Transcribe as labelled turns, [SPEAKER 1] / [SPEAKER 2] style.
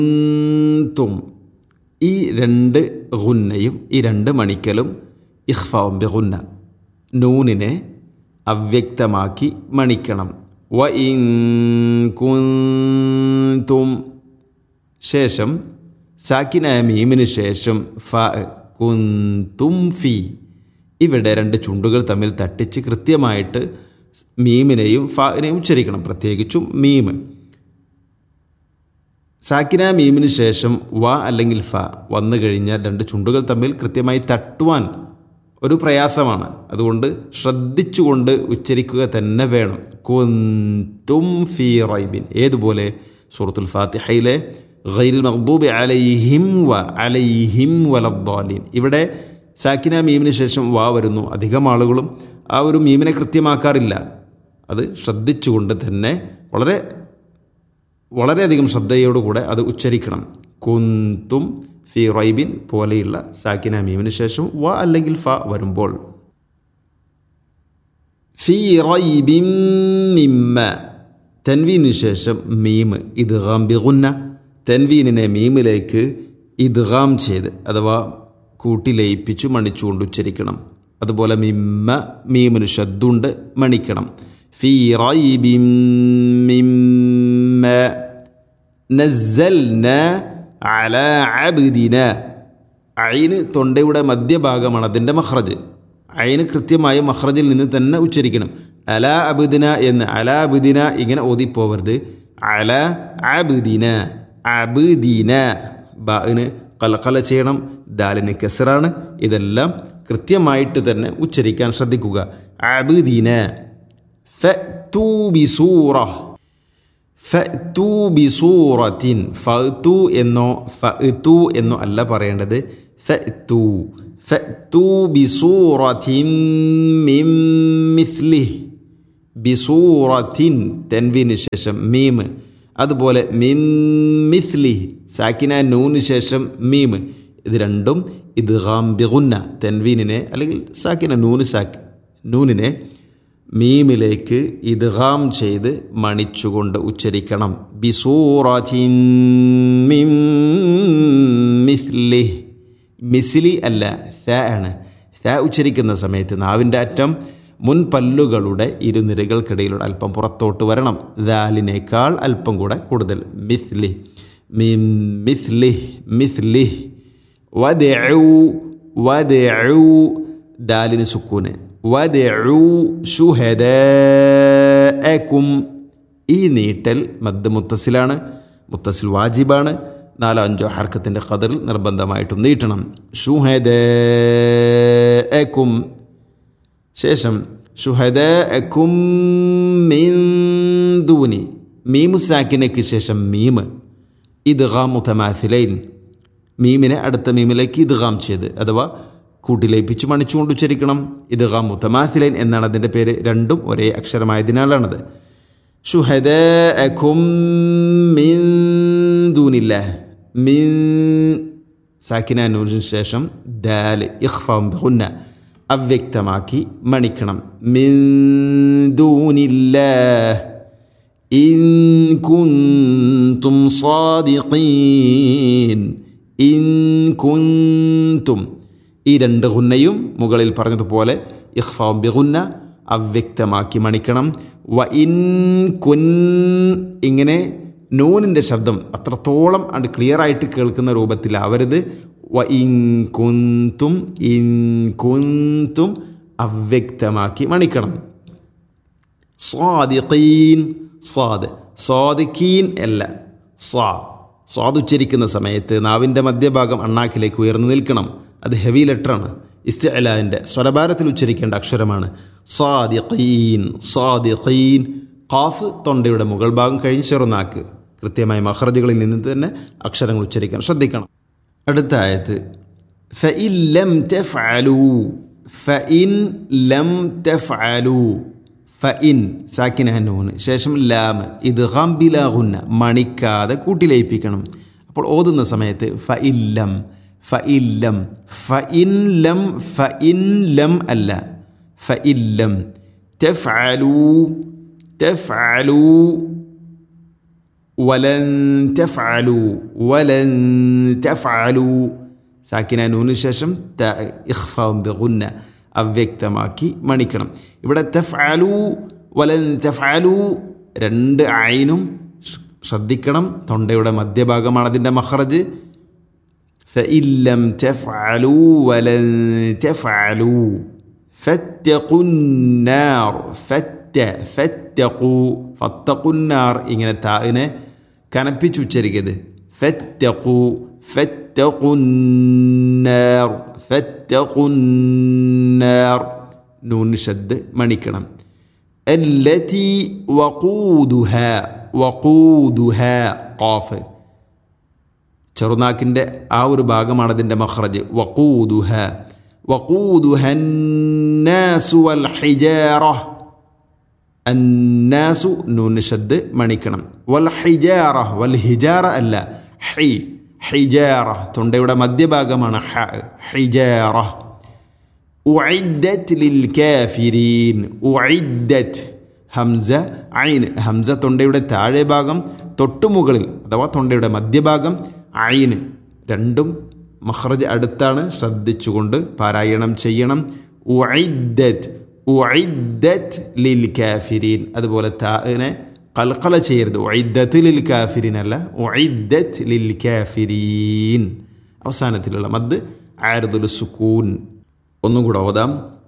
[SPEAKER 1] തും ഈ രണ്ട് ഗുന്നയും ഈ രണ്ട് മണിക്കലും ഇഖ്ഫാവും ബിഗുന്ന നൂനിനെ അവ്യക്തമാക്കി മണിക്കണം വ ഇൻ കുന്തും ശേഷം സാക്കിനായ മീമിന് ശേഷം ഫ കുന്തും ഫി ഇവിടെ രണ്ട് ചുണ്ടുകൾ തമ്മിൽ തട്ടിച്ച് കൃത്യമായിട്ട് മീമിനെയും ഫാനെയും ഉച്ചരിക്കണം പ്രത്യേകിച്ചും മീമ് സാക്കിന മീമിന് ശേഷം വ അല്ലെങ്കിൽ ഫ വന്നു കഴിഞ്ഞാൽ രണ്ട് ചുണ്ടുകൾ തമ്മിൽ കൃത്യമായി തട്ടുവാൻ ഒരു പ്രയാസമാണ് അതുകൊണ്ട് ശ്രദ്ധിച്ചുകൊണ്ട് ഉച്ചരിക്കുക തന്നെ വേണം കുന്തും ഫി റൈബിൻ ഏതുപോലെ സൂറത്തുൽ ഫാത്തിഹയിലെ ഗൈരിൽ മഖ്ദൂബി അലൈഹിം വ അലൈഹിം വലദ്ദാലീൻ ഇവിടെ സാക്കിന മീമിന് ശേഷം വാ വരുന്നു അധികം ആളുകളും ആ ഒരു മീമിനെ കൃത്യമാക്കാറില്ല അത് ശ്രദ്ധിച്ചുകൊണ്ട് തന്നെ വളരെ വളരെയധികം ശ്രദ്ധയോടുകൂടെ അത് ഉച്ചരിക്കണം കുന്തും ഫി റൈബിൻ പോലെയുള്ള സാക്കിന മീമിന് ശേഷം വ അല്ലെങ്കിൽ ഫ വരുമ്പോൾ ഫി റൈബിൻ മിമ്മ തൻവീനു ശേഷം മീം ഇദ്ഗാം ബിഗുന്ന തൻവീനിനെ മീമിലേക്ക് ഇദ്ഗാം ചെയ്ത് അഥവാ കൂട്ടി ലയിപ്പിച്ചു മണിച്ചുകൊണ്ട് ഉച്ചരിക്കണം അതുപോലെ മിമ്മ മീമിന് ശബ്ദുണ്ട് മണിക്കണം ഫി റൈബിൻ മിമ്മ നസ്സൽന അല അബ്ദിന അയിന് തൊണ്ടയുടെ മധ്യഭാഗമാണ് അതിൻ്റെ മഹ്റജ് അയിന് കൃത്യമായ മഹ്റജിൽ നിന്ന് തന്നെ ഉച്ചരിക്കണം അല അബുദിന എന്ന് അല അബുദിന ഇങ്ങനെ ഓതിപ്പോവരുത് അല അബുദിന അബുദീന ബാന് കലക്കല ചെയ്യണം ദാലിന് കെസറാണ് ഇതെല്ലാം കൃത്യമായിട്ട് തന്നെ ഉച്ചരിക്കാൻ ശ്രദ്ധിക്കുക അബുദീന ഫു ബിസൂറ ഫു ബിസൂറത്തിൻ ഫു എന്നോ ഫു എന്നോ അല്ല പറയേണ്ടത് ഫു ഫു ബിസൂറത്തിൻ മിം മിസ്ലി ബിസൂറത്തിൻ തെൻവിന് ശേഷം മീം അതുപോലെ മിം മിസ്ലി സാക്കിന നൂന് ശേഷം മീം ഇത് രണ്ടും ഇത് ബിഗുന്ന തെൻവീനിനെ അല്ലെങ്കിൽ സാക്കിന നൂന് സാക്ക് നൂനിനെ മീമിലേക്ക് ഇദ്ഗാം ചെയ്ത് മണിച്ചുകൊണ്ട് ഉച്ചരിക്കണം ബിസൂറത്തിൻ മിം മിസ്ലി മിസ്ലി അല്ല ഫ ആണ് ഫ ഉച്ചരിക്കുന്ന സമയത്ത് നാവിൻ്റെ അറ്റം മുൻപല്ലുകളുടെ ഇരുനിരകൾക്കിടയിലൂടെ അല്പം പുറത്തോട്ട് വരണം ദാലിനേക്കാൾ അല്പം കൂടെ കൂടുതൽ മിസ്ലി മിം മിസ്ലി മിസ്ലി വദഉ വദഉ ദാലിന് സുക്കൂന് വദഉ ശുഹദാഅക്കും ഈ നീട്ടൽ മദ് മുത്തസിലാണ് മുത്തസിൽ വാജിബാണ് നാലോ അഞ്ചോ ഹർക്കത്തിൻ്റെ ഖദറിൽ നിർബന്ധമായിട്ടും നീട്ടണം ഷുഹദാഅക്കും ശേഷം ഷുഹദാഅക്കും മിൻ ദൂനി മീമു സാക്കിനയ്ക്ക് ശേഷം മീമ് ഇദ്ഗാം മുതമാസിലൈൻ മീമിനെ അടുത്ത മീമിലേക്ക് ഇദ്ഗാം ചെയ്ത് അഥവാ കൂട്ടിലേപ്പിച്ച് മണിച്ചുകൊണ്ട് ഉച്ചരിക്കണം ഇദ്ഗാം മുതമാസിലൈൻ എന്നാണ് അതിൻ്റെ പേര് രണ്ടും ഒരേ അക്ഷരമായതിനാലാണത് ഷുഹദാഅക്കും മിൻ ദൂനില്ല മിൻ സാക്കിന നൂറിന് ശേഷം ദാൽ ഇഖ്ഫാം ബിഗുന്ന അവ്യക്തമാക്കി മണിക്കണം മിൻ ദൂനില്ലാഹ് ഇൻ കുന്തും സാദിഖീൻ ഇൻ കുന്തും ഈ രണ്ട് ഗുന്നയും മുകളിൽ പറഞ്ഞതുപോലെ ഇഖ്ഫാം ബിഗുന്ന അവ്യക്തമാക്കി മണിക്കണം വ ഇൻ കുൻ ഇങ്ങനെ നൂനിൻ്റെ ശബ്ദം അത്രത്തോളം അത് ക്ലിയർ ആയിട്ട് കേൾക്കുന്ന രൂപത്തിലാവരുത് വ ഇൻ കുന്തും ഇൻ കുന്തും അവ്യക്തമാക്കി മണിക്കണം സ്വാദിഖീൻ സ്വാദ് സ്വാദിഖീൻ അല്ല സ്വാ സ്വാദ് ഉച്ചരിക്കുന്ന സമയത്ത് നാവിൻ്റെ മധ്യഭാഗം അണ്ണാക്കിലേക്ക് ഉയർന്നു നിൽക്കണം അത് ഹെവി ലെറ്ററാണ് ഇസ്തലാൻ്റെ സ്വരഭാരത്തിൽ ഉച്ചരിക്കേണ്ട അക്ഷരമാണ് സാദിഖീൻ സാദിഖീൻ ഖാഫ് തൊണ്ടയുടെ മുകൾ ഭാഗം കഴിഞ്ഞ് ചെറുനാക്ക് കൃത്യമായ മഹ്റജുകളിൽ നിന്ന് തന്നെ അക്ഷരങ്ങൾ ഉച്ചരിക്കാൻ ശ്രദ്ധിക്കണം അടുത്ത ആയത്ത് ഫഇൻ ലം തഫ്അലു ഫഇൻ ലം തഫ്അലു ഫഇൻ സാക്കിന നൂന് ശേഷം ലാം ഇത് ഹംബിലാഹുന്ന മണിക്കാതെ കൂട്ടിലയിപ്പിക്കണം അപ്പോൾ ഓതുന്ന സമയത്ത് ഫഇല്ലം ഫഇല്ലം ഫഇല്ലം ഫഇല്ലം അല്ല ഫഇല്ലം തഫ്അലു തഫ്അലു വലൻ തഫ്അലു വലൻ തഫ്അലു സാക്കിന നൂന് ശേഷം ത ഇഖ്ഫാം ബിഗുന്ന അവ്യക്തമാക്കി മണിക്കണം ഇവിടെ തഫ്അലു വലൻ തഫ്അലു രണ്ട് ഐനും ശ്രദ്ധിക്കണം തൊണ്ടയുടെ മധ്യഭാഗമാണ് അതിൻ്റെ മഹ്റജ് فإن لم تفعلوا ولن تفعلوا فاتقوا النار فت فاتقوا فاتقوا النار ഇങ്ങനെ താഇനെ കനപ്പിച്ച് ഉച്ചരിക്കരുത് فاتقوا فاتقوا النار فاتقوا النار നൂൻ ഷദ് മണിക്കണം التي وقودها وقودها قاف ചെറുനാക്കിൻ്റെ ആ ഒരു ഭാഗമാണ് അതിൻ്റെ മഹ്റജ് വക്കൂദുഹ വക്കൂദുഹന്നാസു വൽ ഹിജാറ അന്നാസു നൂന് ഷദ് മണിക്കണം വൽ ഹിജാറ വൽ ഹിജാറ അല്ല ഹി ഹിജാറ തൊണ്ടയുടെ മധ്യഭാഗമാണ് ഹ ഹിജാറ ഉഇദ്ദത് ലിൽ കാഫിരീൻ ഉഇദ്ദത് ഹംസ ഐൻ ഹംസ തൊണ്ടയുടെ താഴെ ഭാഗം തൊട്ടുമുകളിൽ അഥവാ തൊണ്ടയുടെ മധ്യഭാഗം ഐന് രണ്ടും മഹ്റജ് അടുത്താണ് ശ്രദ്ധിച്ചുകൊണ്ട് പാരായണം ചെയ്യണം ഉഇദ്ദത് ഉഇദ്ദത് ലിൽ കാഫിരീൻ അതുപോലെ താഇനെ കൽക്കല ചെയ്യരുത് ഉഇദ്ദത്ത് ലിൽ കാഫിരീൻ അല്ല ഉഇദ്ദത് ലിൽ കാഫിരീൻ അവസാനത്തിലുള്ള മദ് ആരദുൽ സുക്കൂൻ ഒന്നും കൂടെ ഓതാം